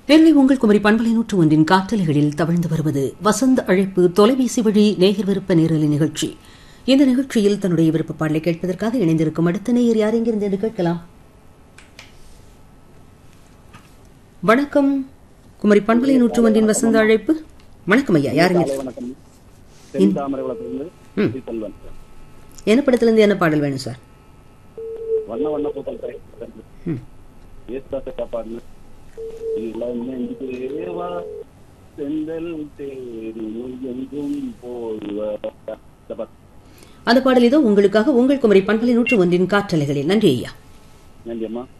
நெல்லை உங்கள் குமரி பண்பலை நூற்று ஒன்றின் காற்றலைகளில் தவழ்ந்து வருவது வசந்த அழைப்பு தொலைபேசி வழி நேயர் விருப்ப நேரலை நிகழ்ச்சி இந்த நிகழ்ச்சியில் தன்னுடைய விருப்ப பாடலை கேட்பதற்காக இணைந்திருக்கும் அடுத்த நேயர் யார் எங்கிருந்து என்று கேட்கலாம் வணக்கம் குமரி பண்பலை நூற்று ஒன்றின் வசந்த அழைப்பு வணக்கம் ஐயா யாருங்க காலை வணக்கம் தென்தாமரை குளத்திலிருந்து ம். சி. செல்வன் என்ன படத்திலிருந்து என்ன பாடல் வேணும் சார் வண்ண வண்ண பூக்கள் திரை ம். ஏசுதாச காப்பாடு இளமென்றேவா செந்தல் தேரி எங்கும் போய்வா இந்த பாட்டு. அந்த பாடல் இதோ உங்களுக்காக உங்கள் குமரி பண்பலை நூற்று ஒன்றின் காற்றலைகளில் நன்றி ஐயா நன்றி அம்மா